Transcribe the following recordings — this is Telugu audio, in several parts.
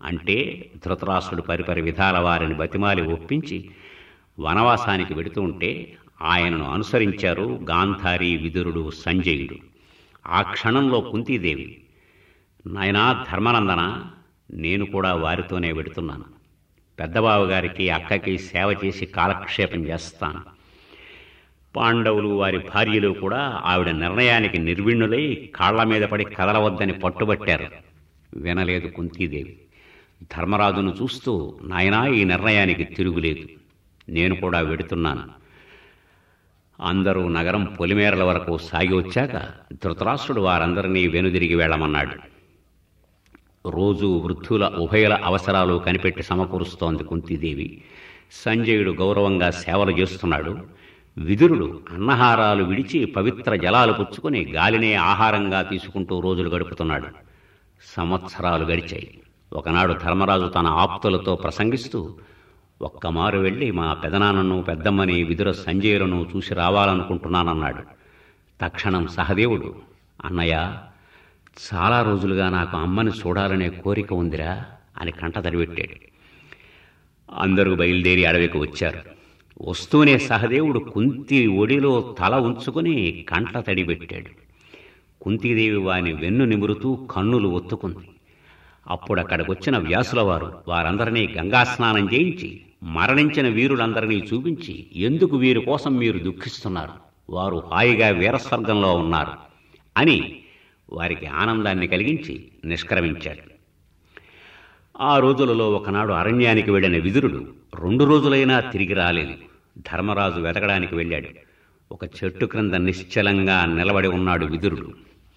అంటే ధృతరాష్ట్రుడు పరిపరి విధాల వారిని బతిమాలి ఒప్పించి వనవాసానికి వెడుతూ ఉంటే ఆయనను అనుసరించారు గాంధారి విదురుడు సంజయుడు ఆ క్షణంలో కుంతీదేవి నాయనా ధర్మనందన నేను కూడా వారితోనే వెడుతున్నాను పెద్దబాబు గారికి అక్కకి సేవ చేసి కాలక్షేపం చేస్తాను పాండవులు వారి భార్యలు కూడా ఆవిడ నిర్ణయానికి నిర్విణ్ణులై కాళ్ల మీద పడి కదలవద్దని పట్టుబట్టారు వినలేదు కుంతీదేవి ధర్మరాజును చూస్తూ నాయనా ఈ నిర్ణయానికి తిరుగులేదు నేను కూడా వెడుతున్నాను అందరూ నగరం పొలిమేరల వరకు సాగి వచ్చాక ధృతరాష్ట్రుడు వారందరినీ వెనుదిరిగి వెళ్ళమన్నాడు రోజు వృద్ధుల ఉభయల అవసరాలు కనిపెట్టి సమకూరుస్తోంది కుంతీదేవి సంజయుడు గౌరవంగా సేవలు చేస్తున్నాడు విదురుడు అన్నహారాలు విడిచి పవిత్ర జలాలు పుచ్చుకొని గాలినే ఆహారంగా తీసుకుంటూ రోజులు గడుపుతున్నాడు సంవత్సరాలు గడిచాయి ఒకనాడు ధర్మరాజు తన ఆప్తులతో ప్రసంగిస్తూ ఒక్కమారు వెళ్ళి మా పెదనాన్నను పెద్దమ్మని విదుర సంజయులను చూసి రావాలనుకుంటున్నానన్నాడు తక్షణం సహదేవుడు అన్నయ్య చాలా రోజులుగా నాకు అమ్మని చూడాలనే కోరిక ఉందిరా అని కంట తడిపెట్టాడు అందరూ బయలుదేరి అడవికి వచ్చారు వస్తూనే సహదేవుడు కుంతి ఒడిలో తల ఉంచుకుని కంట తడిపెట్టాడు కుంతీదేవి వాని వెన్ను నిమురుతూ కన్నులు ఒత్తుకుంది అప్పుడు అక్కడికి వచ్చిన వ్యాసుల వారు వారందరినీ గంగా స్నానం చేయించి మరణించిన వీరులందరినీ చూపించి ఎందుకు వీరి కోసం మీరు దుఃఖిస్తున్నారు వారు హాయిగా వీరస్వర్గంలో ఉన్నారు అని వారికి ఆనందాన్ని కలిగించి నిష్క్రమించాడు ఆ రోజులలో ఒకనాడు అరణ్యానికి వెళ్ళిన విదురుడు రెండు రోజులైనా తిరిగి రాలేదు ధర్మరాజు వెతకడానికి వెళ్ళాడు ఒక చెట్టు క్రింద నిశ్చలంగా నిలబడి ఉన్నాడు విదురుడు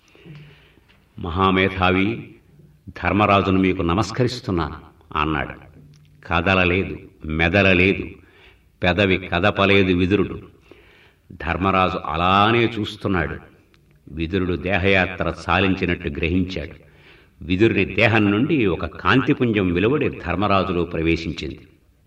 మహామేధావి ధర్మరాజును మీకు నమస్కరిస్తున్నాను అన్నాడు కదలలేదు మెదలలేదు పెదవి కదపలేదు విదురుడు ధర్మరాజు అలానే చూస్తున్నాడు విదురుడు దేహయాత్ర సాలించినట్టు గ్రహించాడు విదురుని దేహం నుండి ఒక కాంతిపుంజం వెలువడి ధర్మరాజులో ప్రవేశించింది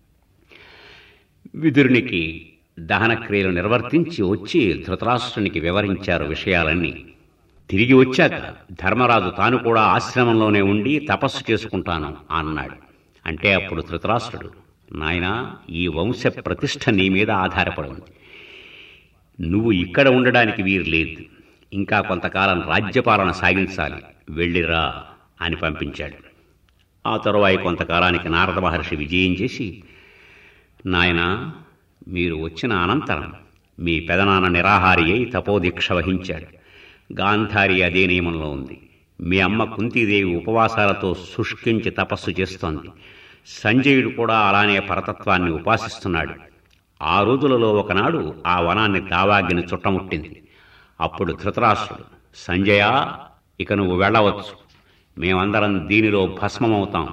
విదురునికి దహనక్రియలు నిర్వర్తించి వచ్చి ధృతరాష్ట్రునికి వివరించారు విషయాలన్నీ తిరిగి వచ్చాక ధర్మరాజు తాను కూడా ఆశ్రమంలోనే ఉండి తపస్సు చేసుకుంటాను అన్నాడు అంటే అప్పుడు ధృతరాష్ట్రుడు నాయనా ఈ వంశ ప్రతిష్ఠ నీ మీద ఆధారపడి ఉంది నువ్వు ఇక్కడ ఉండడానికి వీరు లేదు ఇంకా కొంతకాలం రాజ్యపాలన సాగించాలి వెళ్ళిరా అని పంపించాడు ఆ తరువాయి కొంతకాలానికి నారద మహర్షి విజయం చేసి నాయనా మీరు వచ్చిన అనంతరం మీ పెదనాన్న నిరాహారి అయి తపోదీక్ష వహించాడు గాంధారి అదే నియమంలో ఉంది మీ అమ్మ కుంతీదేవి ఉపవాసాలతో శుష్కించి తపస్సు చేస్తోంది సంజయుడు కూడా అలానే పరతత్వాన్ని ఉపాసిస్తున్నాడు ఆ రోజులలో ఒకనాడు ఆ వనాన్ని దావాగ్ని చుట్టముట్టింది అప్పుడు ధృతరాష్ట్రుడు సంజయ ఇక నువ్వు వెళ్ళవచ్చు మేమందరం దీనిలో భస్మమవుతాం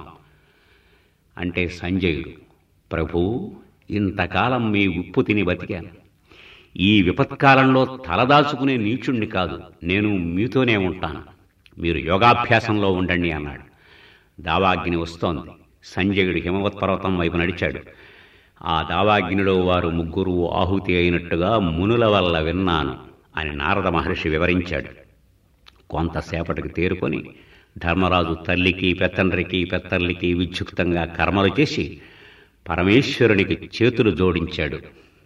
అంటే సంజయుడు ప్రభు ఇంతకాలం మీ ఉప్పు తిని బతికాను ఈ విపత్కాలంలో తలదాచుకునే నీచుణ్ణి కాదు నేను మీతోనే ఉంటాను మీరు యోగాభ్యాసంలో ఉండండి అన్నాడు దావాగ్ని వస్తోంది సంజయుడు హిమవత్ పర్వతం వైపు నడిచాడు ఆ దావాగ్నిలో వారు ముగ్గురు ఆహుతి అయినట్టుగా మునుల వల్ల విన్నాను అని నారద మహర్షి వివరించాడు కొంతసేపటికి తేరుకొని ధర్మరాజు తల్లికి పెత్తండ్రికి పెత్తల్లికి విద్యుక్తంగా కర్మలు చేసి పరమేశ్వరునికి చేతులు జోడించాడు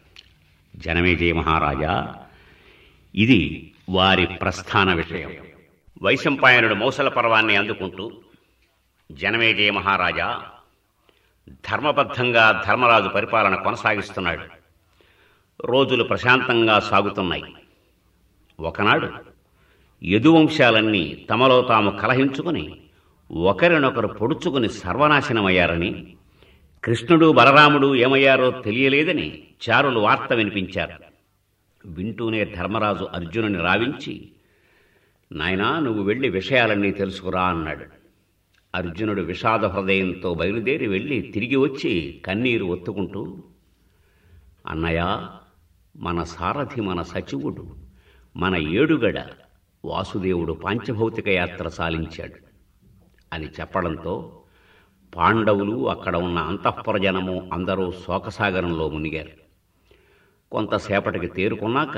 జనమేజయ మహారాజా ఇది వారి ప్రస్థాన విషయం వైశంపాయనుడు మౌసల పర్వాన్ని అందుకుంటూ జనమేజయ మహారాజా ధర్మబద్ధంగా ధర్మరాజు పరిపాలన కొనసాగిస్తున్నాడు రోజులు ప్రశాంతంగా సాగుతున్నాయి ఒకనాడు యదువంశాలన్నీ తమలో తాము కలహించుకుని ఒకరినొకరు పొడుచుకుని సర్వనాశనమయ్యారని కృష్ణుడు బలరాముడు ఏమయ్యారో తెలియలేదని చారులు వార్త వినిపించారు వింటూనే ధర్మరాజు అర్జునుని రావించి నాయనా నువ్వు వెళ్ళి విషయాలన్నీ తెలుసుకురా అన్నాడు అర్జునుడు విషాద హృదయంతో బయలుదేరి వెళ్ళి తిరిగి వచ్చి కన్నీరు ఒత్తుకుంటూ అన్నయ్య మన సారథి మన సచివుడు మన ఏడుగడ వాసుదేవుడు పాంచభౌతిక యాత్ర సాలించాడు అని చెప్పడంతో పాండవులు అక్కడ ఉన్న అంతఃపుర జనము అందరూ శోకసాగరంలో మునిగారు కొంతసేపటికి తేరుకున్నాక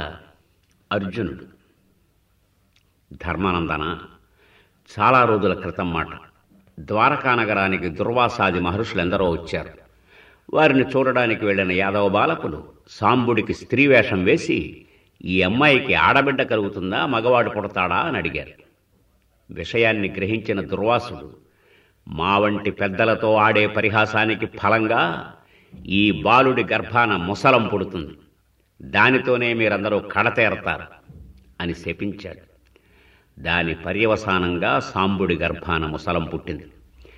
అర్జునుడు ధర్మానందన చాలా రోజుల క్రితం మాట ద్వారకా నగరానికి దుర్వాసాది మహర్షులెందరో వచ్చారు వారిని చూడడానికి వెళ్ళిన యాదవ బాలకులు సాంబుడికి స్త్రీ వేషం వేసి ఈ అమ్మాయికి ఆడబిడ్డ కలుగుతుందా మగవాడు పుడతాడా అని అడిగారు విషయాన్ని గ్రహించిన దుర్వాసుడు మా వంటి పెద్దలతో ఆడే పరిహాసానికి ఫలంగా ఈ బాలుడి గర్భాన ముసలం పుడుతుంది దానితోనే మీరందరూ కడతేరతారు అని శపించాడు దాని పర్యవసానంగా సాంబుడి గర్భాన ముసలం పుట్టింది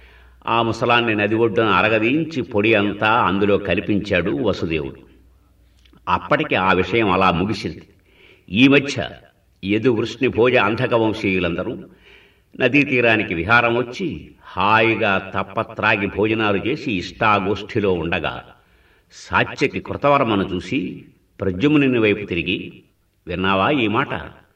ఆ ముసలాన్ని నది ఒడ్డున అరగదీంచి పొడి అంతా అందులో కల్పించాడు వసుదేవుడు అప్పటికి ఆ విషయం అలా ముగిసింది ఈ మధ్య యదు వృష్ణి భోజ అంధక వంశీయులందరూ నదీ తీరానికి విహారం వచ్చి హాయిగా తప్పత్రాగి భోజనాలు చేసి ఇష్టాగోష్ఠిలో ఉండగా సాత్యకి కృతవర్మను చూసి ప్రద్యుమ్నుని వైపు తిరిగి విన్నావా ఈ మాట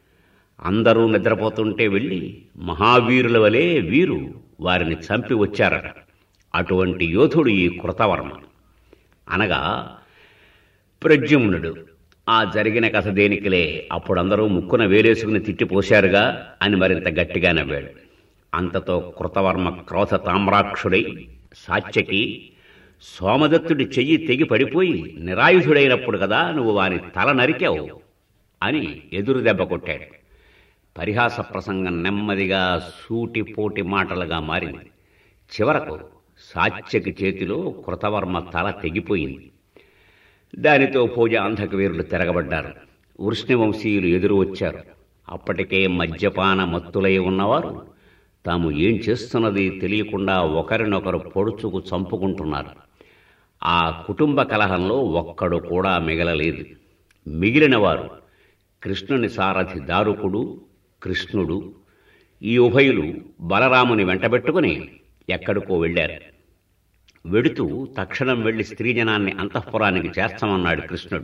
అందరూ నిద్రపోతుంటే వెళ్ళి మహావీరుల వలె వీరు వారిని చంపి వచ్చారట అటువంటి యోధుడు ఈ కృతవర్మ అనగా ప్రద్యుమ్నుడు ఆ జరిగిన కథ దేనికిలే అప్పుడందరూ ముక్కున వేలేసుకుని తిట్టిపోశారుగా అని మరింత గట్టిగా నవ్వాడు అంతతో కృతవర్మ క్రోధ తామ్రాక్షుడై సాత్యకి సోమదత్తుడి చెయ్యి తెగి పడిపోయి నిరాయుధుడైనప్పుడు కదా నువ్వు వాని తల నరికావు అని ఎదురు దెబ్బ కొట్టాడు పరిహాస ప్రసంగం నెమ్మదిగా సూటిపోటి మాటలుగా మారింది చివరకు సాత్యకి చేతిలో కృతవర్మ తల తెగిపోయింది దానితో పూజ అంధక వీరులు తిరగబడ్డారు వృష్ణివంశీయులు ఎదురు వచ్చారు అప్పటికే మద్యపాన మత్తులై ఉన్నవారు తాము ఏం చేస్తున్నది తెలియకుండా ఒకరినొకరు పొడుచుకు చంపుకుంటున్నారు ఆ కుటుంబ కలహంలో ఒక్కడు కూడా మిగలలేదు మిగిలిన వారు కృష్ణుని సారథి దారుకుడు కృష్ణుడు ఈ ఉభయులు బలరాముని వెంటబెట్టుకుని ఎక్కడికో వెళ్ళారు వెడుతూ తక్షణం వెళ్లి స్త్రీజనాన్ని అంతఃపురానికి చేర్చమన్నాడు కృష్ణుడు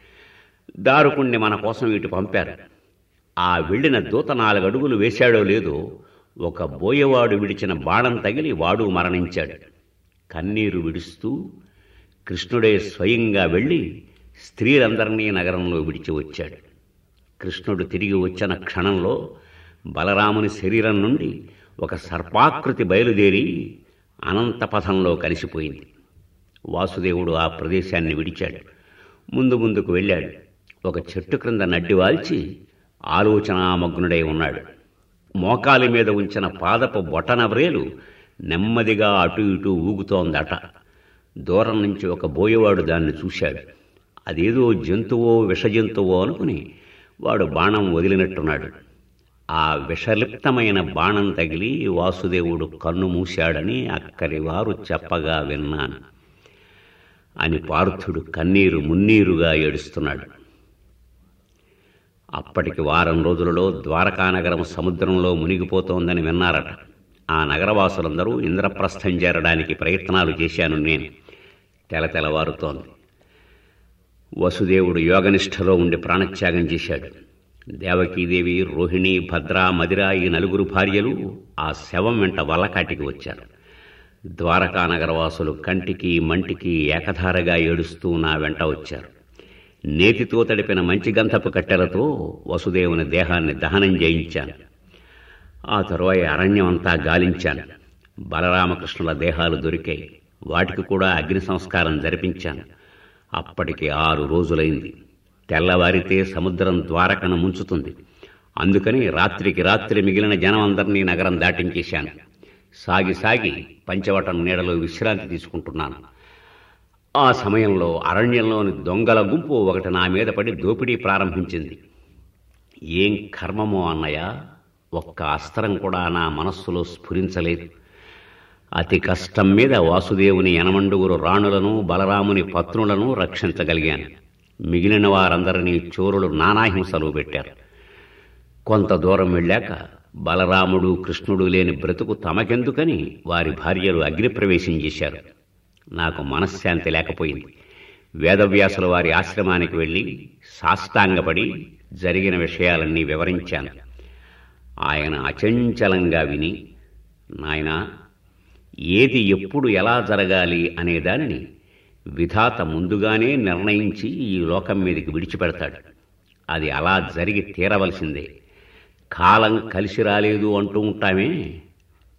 దారుకుణ్ణి మన కోసం ఇటు పంపారు ఆ వెళ్ళిన దూత నాలుగడుగులు వేశాడో లేదో ఒక బోయవాడు విడిచిన బాణం తగిలి వాడు మరణించాడు కన్నీరు విడుస్తూ కృష్ణుడే స్వయంగా వెళ్ళి స్త్రీలందరినీ నగరంలో విడిచి వచ్చాడు కృష్ణుడు తిరిగి వచ్చిన క్షణంలో బలరాముని శరీరం నుండి ఒక సర్పాకృతి బయలుదేరి అనంతపథంలో కలిసిపోయింది వాసుదేవుడు ఆ ప్రదేశాన్ని విడిచాడు ముందు ముందుకు వెళ్ళాడు ఒక చెట్టు క్రింద నడ్డి వాల్చి ఆలోచనామగ్నుడై ఉన్నాడు మోకాలి మీద ఉంచిన పాదపు బొటనవ్రేలు నెమ్మదిగా అటు ఇటు ఊగుతోందట దూరం నుంచి ఒక బోయవాడు దాన్ని చూశాడు అదేదో జంతువో విషజంతువో అనుకుని వాడు బాణం వదిలినట్టున్నాడు ఆ విషలిప్తమైన బాణం తగిలి వాసుదేవుడు కన్ను మూశాడని అక్కడి వారు చెప్పగా విన్నాను అని పార్థుడు కన్నీరు మున్నీరుగా ఏడుస్తున్నాడు అప్పటికి వారం రోజులలో ద్వారకానగరం సముద్రంలో మునిగిపోతోందని విన్నారట ఆ నగరవాసులందరూ ఇంద్రప్రస్థం చేరడానికి ప్రయత్నాలు చేశాను నేను తెల తెలవారుతోంది వసుదేవుడు యోగనిష్టలో ఉండి ప్రాణత్యాగం చేశాడు దేవకీదేవి రోహిణి భద్ర మదిర ఈ నలుగురు భార్యలు ఆ శవం వెంట వల్లకాటికి వచ్చారు ద్వారకా నగరవాసులు కంటికి మంటికి ఏకధారగా ఏడుస్తూ నా వెంట వచ్చారు నేతితో తడిపిన మంచి గంధపు కట్టెలతో వసుదేవుని దేహాన్ని దహనం చేయించాను ఆ తరువాయి అరణ్యం అంతా గాలించాను బలరామకృష్ణుల దేహాలు దొరికాయి వాటికి కూడా అగ్ని సంస్కారం జరిపించాను అప్పటికి ఆరు రోజులైంది తెల్లవారితే సముద్రం ద్వారకను ముంచుతుంది అందుకని రాత్రికి రాత్రి మిగిలిన జనం అందరినీ నగరం దాటించేశాను సాగి సాగి పంచవటం నీడలో విశ్రాంతి తీసుకుంటున్నాను ఆ సమయంలో అరణ్యంలోని దొంగల గుంపు ఒకటి నా మీద పడి దోపిడీ ప్రారంభించింది ఏం కర్మమో అన్నయ్య ఒక్క అస్త్రం కూడా నా మనస్సులో స్ఫురించలేదు అతి కష్టం మీద వాసుదేవుని ఎనమండుగురు రాణులను బలరాముని పత్నులను రక్షించగలిగాను మిగిలిన వారందరినీ చోరులు నానాహింసలు పెట్టారు కొంత దూరం వెళ్ళాక బలరాముడు కృష్ణుడు లేని బ్రతుకు తమకెందుకని వారి భార్యలు అగ్నిప్రవేశం చేశారు నాకు మనశ్శాంతి లేకపోయింది వేదవ్యాసుల వారి ఆశ్రమానికి వెళ్ళి సాష్టాంగపడి జరిగిన విషయాలన్నీ వివరించాను ఆయన అచంచలంగా విని నాయనా ఏది ఎప్పుడు ఎలా జరగాలి అనే దానిని విధాత ముందుగానే నిర్ణయించి ఈ లోకం మీదకి విడిచిపెడతాడు అది అలా జరిగి తీరవలసిందే కాలం కలిసి రాలేదు అంటూ ఉంటామే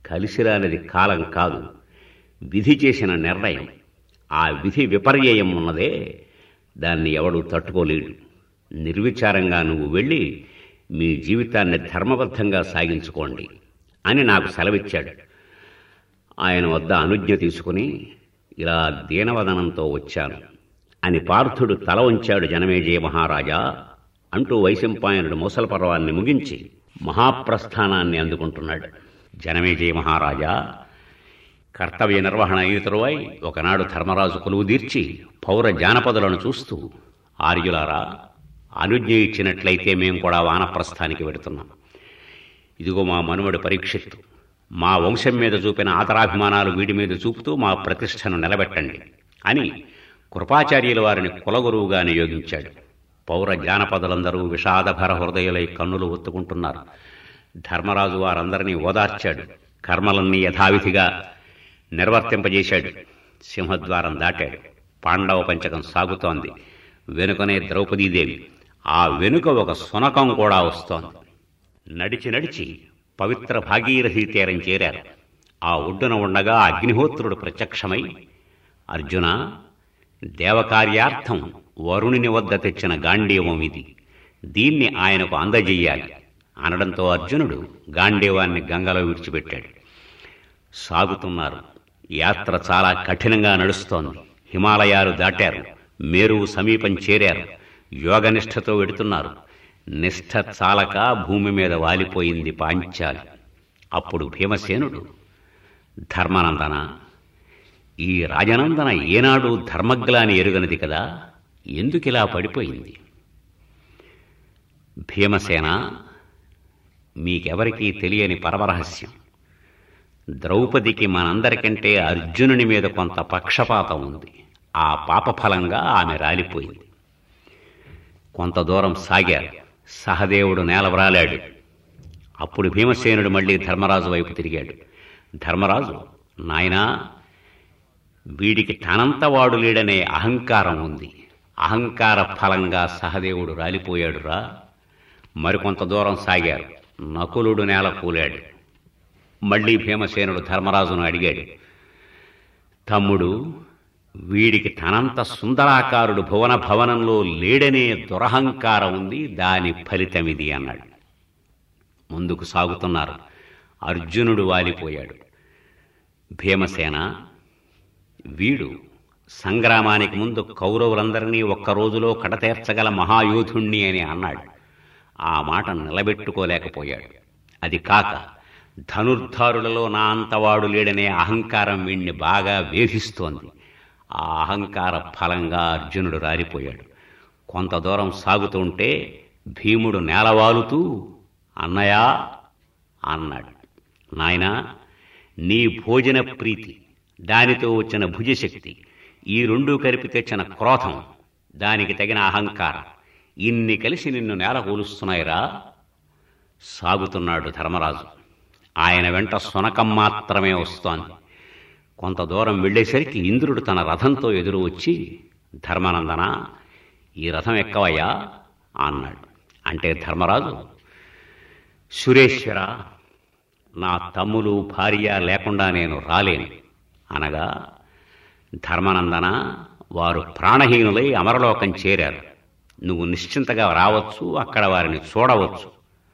కలిసిరానిది కాలం కాదు విధి చేసిన నిర్ణయం ఆ విధి విపర్యయం ఉన్నదే దాన్ని ఎవడు తట్టుకోలేడు నిర్విచారంగా నువ్వు వెళ్ళి మీ జీవితాన్ని ధర్మబద్ధంగా సాగించుకోండి అని నాకు సెలవిచ్చాడు ఆయన వద్ద అనుజ్ఞ తీసుకుని ఇలా దీనవదనంతో వచ్చాను అని పార్థుడు తల వంచాడు జనమేజయ మహారాజా అంటూ వైశంపాయనుడు ముసల పర్వాన్ని ముగించి మహాప్రస్థానాన్ని అందుకుంటున్నాడు జనమేజయ మహారాజా కర్తవ్య నిర్వహణ అయిన తరువాయి ఒకనాడు ధర్మరాజు కొలువు తీర్చి పౌర జానపదులను చూస్తూ ఆర్యులారా అనుజ్ఞ ఇచ్చినట్లయితే మేము కూడా వానప్రస్థానికి వెడుతున్నాం ఇదిగో మా మనుమడి పరీక్షిత్తు మా వంశం మీద చూపిన ఆదరాభిమానాలు వీడి మీద చూపుతూ మా ప్రతిష్టను నిలబెట్టండి అని కృపాచార్యుల వారిని కులగురువుగా నియోగించాడు పౌర జానపదులందరూ విషాదభర హృదయులై కన్నులు ఒత్తుకుంటున్నారు ధర్మరాజు వారందరినీ ఓదార్చాడు కర్మలన్నీ యథావిధిగా నిర్వర్తింపజేశాడు సింహద్వారం దాటాడు పాండవ పంచకం సాగుతోంది వెనుకనే ద్రౌపదీదేవి ఆ వెనుక ఒక సునకం కూడా వస్తోంది నడిచి నడిచి పవిత్ర భాగీరథి తీరం చేరారు ఆ ఒడ్డున ఉండగా అగ్నిహోత్రుడు ప్రత్యక్షమై అర్జున దేవకార్యార్థం వరుణుని వద్ద తెచ్చిన గాంధీవం ఇది దీన్ని ఆయనకు అందజెయ్యాలి అనడంతో అర్జునుడు గాంధీవాన్ని గంగలో విడిచిపెట్టాడు సాగుతున్నారు యాత్ర చాలా కఠినంగా నడుస్తోంది హిమాలయాలు దాటారు మేరువు సమీపం చేరారు యోగనిష్టతో వెడుతున్నారు నిష్ఠ చాలక భూమి మీద వాలిపోయింది పాంచాలి అప్పుడు భీమసేనుడు ధర్మానందన ఈ రాజనందన ఏనాడు ధర్మగ్లాని ఎరుగనిది కదా ఎందుకిలా పడిపోయింది భీమసేన మీకెవరికీ తెలియని పరమరహస్యం ద్రౌపదికి మనందరికంటే అర్జునుని మీద కొంత పక్షపాతం ఉంది ఆ పాపఫలంగా ఆమె రాలిపోయింది కొంత దూరం సాగారు సహదేవుడు నేలవ్రాలాడు అప్పుడు భీమసేనుడు మళ్ళీ ధర్మరాజు వైపు తిరిగాడు ధర్మరాజు నాయనా వీడికి తనంతవాడు లేడనే అహంకారం ఉంది అహంకార ఫలంగా సహదేవుడు రాలిపోయాడురా మరికొంత దూరం సాగారు నకులుడు నేల కూలాడు మళ్ళీ భీమసేనుడు ధర్మరాజును అడిగాడు తమ్ముడు వీడికి తనంత సుందరాకారుడు భువన భవనంలో లేడనే దురహంకారం ఉంది దాని ఫలితమిది అన్నాడు ముందుకు సాగుతున్నారు అర్జునుడు వాలిపోయాడు భీమసేన వీడు సంగ్రామానికి ముందు కౌరవులందరినీ ఒక్క రోజులో కడతేర్చగల మహాయోధుణ్ణి అని అన్నాడు ఆ మాట నిలబెట్టుకోలేకపోయాడు అది కాక ధనుర్ధారులలో నా అంతవాడు లేడనే అహంకారం వీణ్ణి బాగా వేధిస్తోంది ఆ అహంకార ఫలంగా అర్జునుడు రాలిపోయాడు కొంత దూరం సాగుతుంటే భీముడు నేలవాలుతూ అన్నయా అన్నాడు నాయనా నీ భోజన ప్రీతి దానితో వచ్చిన భుజశక్తి ఈ రెండూ కలిపి తెచ్చిన క్రోధం దానికి తగిన అహంకారం ఇన్ని కలిసి నిన్ను నేల కూలుస్తున్నాయిరా సాగుతున్నాడు ధర్మరాజు ఆయన వెంట సునకం మాత్రమే వస్తోంది కొంత దూరం వెళ్ళేసరికి ఇంద్రుడు తన రథంతో ఎదురు వచ్చి ధర్మానందన ఈ రథం ఎక్కవయ్యా అన్నాడు అంటే ధర్మరాజు సురేశ్వర నా తమ్ములు భార్య లేకుండా నేను రాలేను అనగా ధర్మానందన వారు ప్రాణహీనులై అమరలోకం చేరారు నువ్వు నిశ్చింతగా రావచ్చు అక్కడ వారిని చూడవచ్చు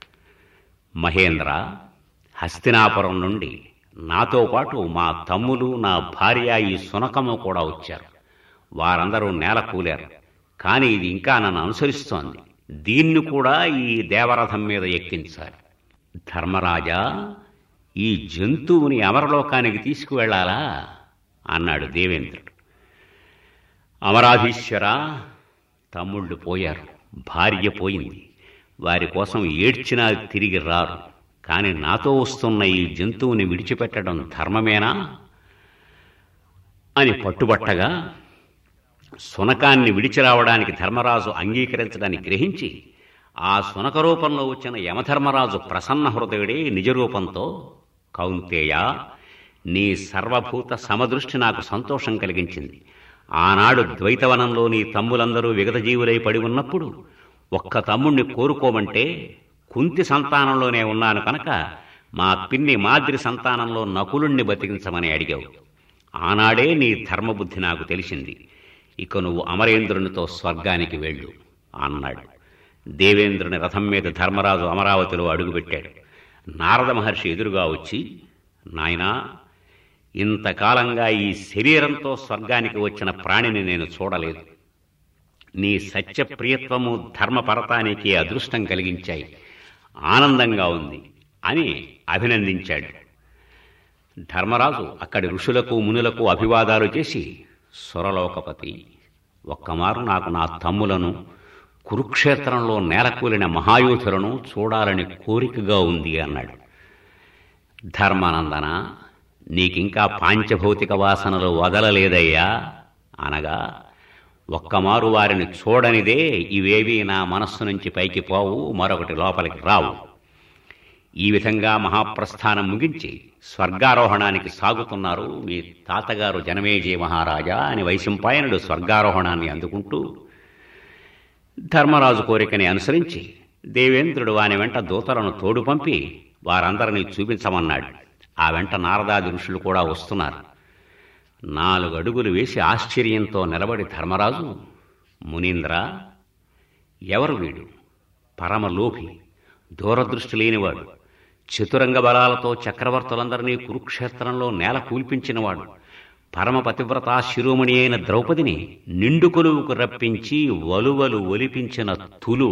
మహేంద్ర హస్తినాపురం నుండి నాతో పాటు మా తమ్ములు నా భార్య ఈ సునకము కూడా వచ్చారు వారందరూ నేల కూలారు కానీ ఇది ఇంకా నన్ను అనుసరిస్తోంది దీన్ని కూడా ఈ దేవరథం మీద ఎక్కించాలి ధర్మరాజా ఈ జంతువుని అమరలోకానికి తీసుకువెళ్ళాలా అన్నాడు దేవేంద్రుడు అమరాధీశ్వర తమ్ముళ్ళు పోయారు భార్య పోయింది వారి కోసం ఏడ్చినా తిరిగి రారు కానీ నాతో వస్తున్న ఈ జంతువుని విడిచిపెట్టడం ధర్మమేనా అని పట్టుబట్టగా సునకాన్ని విడిచి రావడానికి ధర్మరాజు అంగీకరించడాన్ని గ్రహించి ఆ సునక రూపంలో వచ్చిన యమధర్మరాజు ప్రసన్న హృదయుడే నిజరూపంతో కౌంతేయ నీ సర్వభూత సమదృష్టి నాకు సంతోషం కలిగించింది ఆనాడు ద్వైతవనంలో నీ తమ్ములందరూ విగతజీవులై పడి ఉన్నప్పుడు ఒక్క తమ్ముణ్ణి కోరుకోమంటే కుంతి సంతానంలోనే ఉన్నాను కనుక మా పిన్ని మాద్రి సంతానంలో నకులుణ్ణి బతికించమని అడిగావు ఆనాడే నీ ధర్మబుద్ధి నాకు తెలిసింది ఇక నువ్వు అమరేంద్రునితో స్వర్గానికి వెళ్ళు అన్నాడు దేవేంద్రుని రథం మీద ధర్మరాజు అమరావతిలో అడుగుపెట్టాడు నారద మహర్షి ఎదురుగా వచ్చి నాయనా ఇంతకాలంగా ఈ శరీరంతో స్వర్గానికి వచ్చిన ప్రాణిని నేను చూడలేదు నీ సత్యప్రియత్వము ధర్మపరతానికి అదృష్టం కలిగించాయి ఆనందంగా ఉంది అని అభినందించాడు ధర్మరాజు అక్కడి ఋషులకు మునులకు అభివాదాలు చేసి సురలోకపతి ఒక్కమారు నాకు నా తమ్ములను కురుక్షేత్రంలో నేలకూలిన మహాయోధులను చూడాలని కోరికగా ఉంది అన్నాడు ధర్మానందన నీకింకా పాంచభౌతిక వాసనలు వదలలేదయ్యా అనగా ఒక్కమారు వారిని చూడనిదే ఇవేవి నా మనస్సు నుంచి పైకి పోవు మరొకటి లోపలికి రావు ఈ విధంగా మహాప్రస్థానం ముగించి స్వర్గారోహణానికి సాగుతున్నారు మీ తాతగారు జనమేజయ మహారాజా అని వైశంపాయనుడు స్వర్గారోహణాన్ని అందుకుంటూ ధర్మరాజు కోరికని అనుసరించి దేవేంద్రుడు వాని వెంట దూతలను తోడు పంపి వారందరినీ చూపించమన్నాడు ఆ వెంట నారదాది ఋషులు కూడా వస్తున్నారు నాలుగు అడుగులు వేసి ఆశ్చర్యంతో నిలబడి ధర్మరాజు మునీంద్ర ఎవరు వీడు పరమలోభి దూరదృష్టి లేనివాడు చతురంగ బలాలతో చక్రవర్తులందరినీ కురుక్షేత్రంలో నేల కూల్పించినవాడు పరమ పతివ్రత శిరోమణి అయిన ద్రౌపదిని నిండు కొలువుకు రప్పించి వలువలు ఒలిపించిన తులువ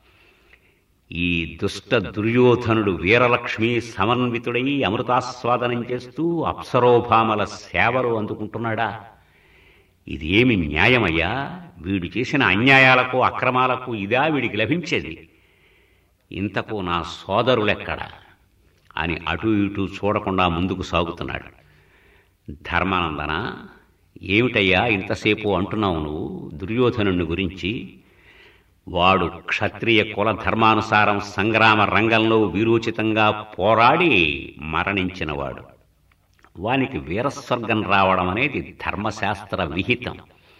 ఈ దుష్ట దుర్యోధనుడు వీరలక్ష్మి సమన్వితుడై అమృతాస్వాదనం చేస్తూ అప్సరోభామల సేవలు అందుకుంటున్నాడా ఇది ఏమి న్యాయమయ్యా వీడు చేసిన అన్యాయాలకు అక్రమాలకు ఇదా వీడికి లభించేది ఇంతకు నా సోదరులెక్కడ అని అటు ఇటు చూడకుండా ముందుకు సాగుతున్నాడు ధర్మానందన ఏమిటయ్యా ఇంతసేపు అంటున్నావు నువ్వు దుర్యోధనుని గురించి వాడు క్షత్రియ కుల ధర్మానుసారం సంగ్రామ రంగంలో వీరోచితంగా పోరాడి మరణించినవాడు వానికి వీరస్వర్గం రావడం అనేది ధర్మశాస్త్ర విహితం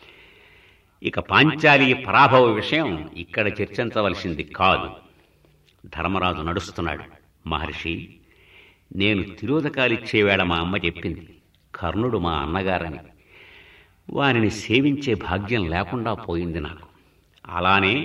ఇక పాంచాలి పరాభవ విషయం ఇక్కడ చర్చించవలసింది కాదు ధర్మరాజు నడుస్తున్నాడు మహర్షి నేను తిరోధకాలిచ్చేవేళ మా అమ్మ చెప్పింది కర్ణుడు మా అన్నగారని వారిని సేవించే భాగ్యం లేకుండా పోయింది నాకు అలానే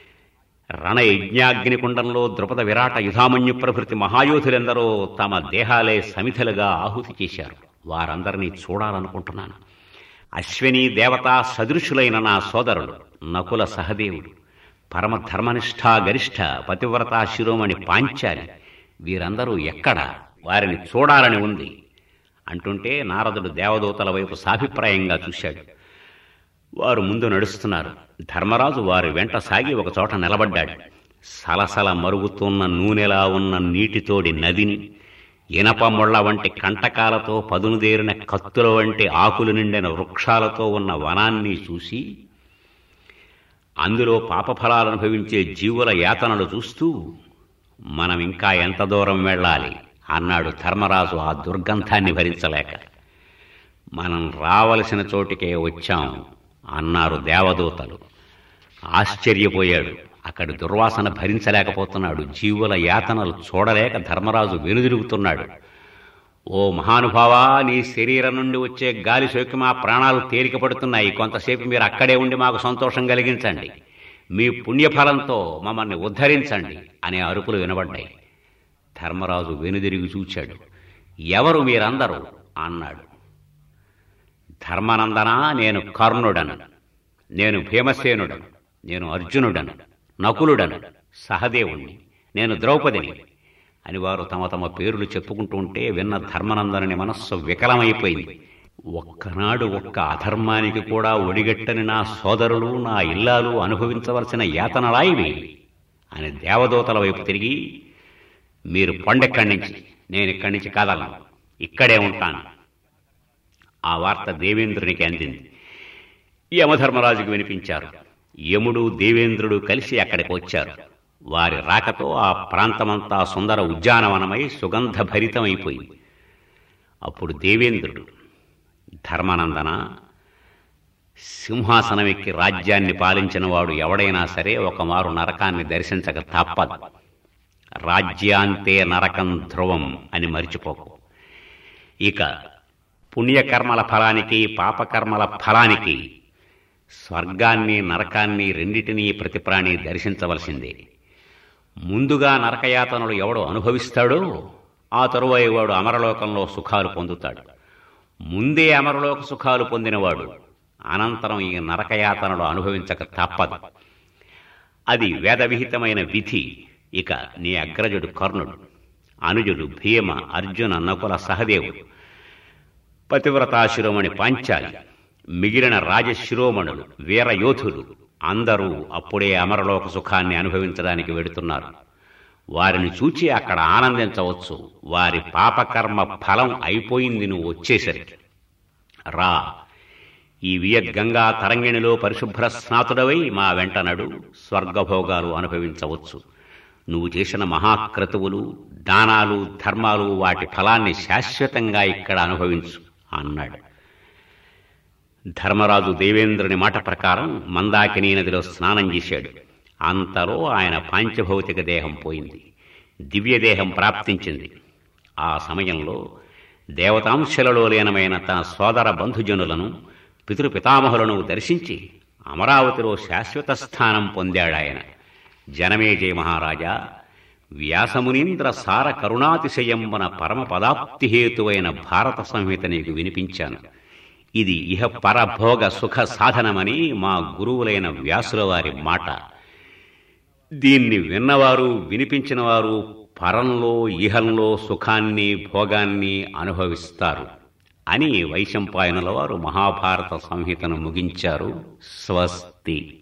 రణయజ్ఞాగ్నికుండంలో ద్రుపద విరాట యుధామన్యు ప్రభృతి మహాయోధులెందరో తమ దేహాలే సమిధలుగా ఆహుతి చేశారు వారందరినీ చూడాలనుకుంటున్నాను అశ్విని దేవతా సదృశులైన నా సోదరుడు నకుల సహదేవుడు పరమ ధర్మనిష్ఠా గరిష్ఠ పతివ్రతా శిరోమణి పాంచాలి వీరందరూ ఎక్కడ వారిని చూడాలని ఉంది అంటుంటే నారదుడు దేవదూతల వైపు సాభిప్రాయంగా చూశాడు వారు ముందు నడుస్తున్నారు ధర్మరాజు వారి వెంట సాగి ఒక చోట నిలబడ్డాడు సలసల మరుగుతున్న నూనెలా ఉన్న నీటితోడి నదిని ఇనప ముళ్ళ వంటి కంటకాలతో పదునుదేరిన కత్తుల వంటి ఆకులు నిండిన వృక్షాలతో ఉన్న వనాన్ని చూసి అందులో పాపఫలాలు అనుభవించే జీవుల యాతనలు చూస్తూ మనం ఇంకా ఎంత దూరం వెళ్ళాలి అన్నాడు ధర్మరాజు ఆ దుర్గంధాన్ని భరించలేక మనం రావలసిన చోటికే వచ్చాం అన్నారు దేవదూతలు ఆశ్చర్యపోయాడు అక్కడి దుర్వాసన భరించలేకపోతున్నాడు జీవుల యాతనలు చూడలేక ధర్మరాజు వెనుదిరుగుతున్నాడు ఓ మహానుభావా నీ శరీరం నుండి వచ్చే గాలి సోకి మా ప్రాణాలు తేలిక పడుతున్నాయి కొంతసేపు మీరు అక్కడే ఉండి మాకు సంతోషం కలిగించండి మీ పుణ్యఫలంతో మమ్మల్ని ఉద్ధరించండి అనే అరుపులు వినబడ్డాయి ధర్మరాజు వెనుదిరిగి చూచాడు ఎవరు మీరందరూ అన్నాడు ధర్మానందన నేను కర్ణుడను నేను భీమసేనుడను నేను అర్జునుడను నకులుడను సహదేవుణ్ణి నేను ద్రౌపదిని అని వారు తమ తమ పేర్లు చెప్పుకుంటూ ఉంటే విన్న ధర్మనందనుని మనస్సు వికలమైపోయింది ఒక్కనాడు ఒక్క అధర్మానికి కూడా ఒడిగట్టని నా సోదరులు నా ఇల్లాలు అనుభవించవలసిన యాతనలా ఇవి అని దేవదూతల వైపు తిరిగి మీరు పండెక్కడి నుంచి నేను ఇక్కడి నుంచి కదలను ఇక్కడే ఉంటాను ఆ వార్త దేవేంద్రునికి అందింది యమధర్మరాజుకు వినిపించారు యముడు దేవేంద్రుడు కలిసి అక్కడికి వచ్చారు వారి రాకతో ఆ ప్రాంతమంతా సుందర ఉద్యానవనమై సుగంధ భరితమైపోయింది అప్పుడు దేవేంద్రుడు ధర్మానందన సింహాసనం ఎక్కి రాజ్యాన్ని పాలించిన వాడు ఎవడైనా సరే ఒకమారు నరకాన్ని దర్శించక తప్పదు రాజ్యాంతే నరకం ధ్రువం అని మరిచిపోకు ఇక పుణ్యకర్మల ఫలానికి పాపకర్మల ఫలానికి స్వర్గాన్ని నరకాన్ని రెండిటినీ ప్రతి ప్రాణి దర్శించవలసిందే ముందుగా నరకయాతనలు ఎవడు అనుభవిస్తాడో ఆ తరువాయి వాడు అమరలోకంలో సుఖాలు పొందుతాడు ముందే అమరలోక సుఖాలు పొందినవాడు అనంతరం ఈ నరకయాతనలు అనుభవించక తప్పదు అది వేదవిహితమైన విధి ఇక నీ అగ్రజుడు కర్ణుడు అనుజుడు భీమ అర్జున నకుల సహదేవుడు పతివ్రతాశిరోమణి పాంచాలి మిగిలిన రాజశిరోమణులు వీరయోధులు అందరూ అప్పుడే అమరలోక సుఖాన్ని అనుభవించడానికి వెడుతున్నారు వారిని చూచి అక్కడ ఆనందించవచ్చు వారి పాపకర్మ ఫలం అయిపోయింది నువ్వు వచ్చేసరికి రా ఈ వియద్గంగా తరంగిణిలో పరిశుభ్ర స్నాతుడవై మా వెంటనడు స్వర్గభోగాలు అనుభవించవచ్చు నువ్వు చేసిన మహాక్రతువులు దానాలు ధర్మాలు వాటి ఫలాన్ని శాశ్వతంగా ఇక్కడ అనుభవించు అన్నాడు ధర్మరాజు దేవేంద్రుని మాట ప్రకారం మందాకినీ నదిలో స్నానం చేశాడు అంతలో ఆయన పాంచభౌతిక దేహం పోయింది దివ్యదేహం ప్రాప్తించింది ఆ సమయంలో దేవతాంశలలో లీనమైన తన సోదర బంధుజనులను పితృపితామహులను దర్శించి అమరావతిలో శాశ్వత స్థానం పొందాడాయన జనమేజయ మహారాజా వ్యాసమునీంద్ర సార కరుణాతిశయంబన పరమ పదాప్తిహేతువైన భారత సంహిత నీకు వినిపించాను ఇది ఇహ పరభోగ సుఖ సాధనమని మా గురువులైన వ్యాసుల వారి మాట దీన్ని విన్నవారు వినిపించిన వారు పరంలో ఇహంలో సుఖాన్ని భోగాన్ని అనుభవిస్తారు అని వైశంపాయనుల వారు మహాభారత సంహితను ముగించారు స్వస్తి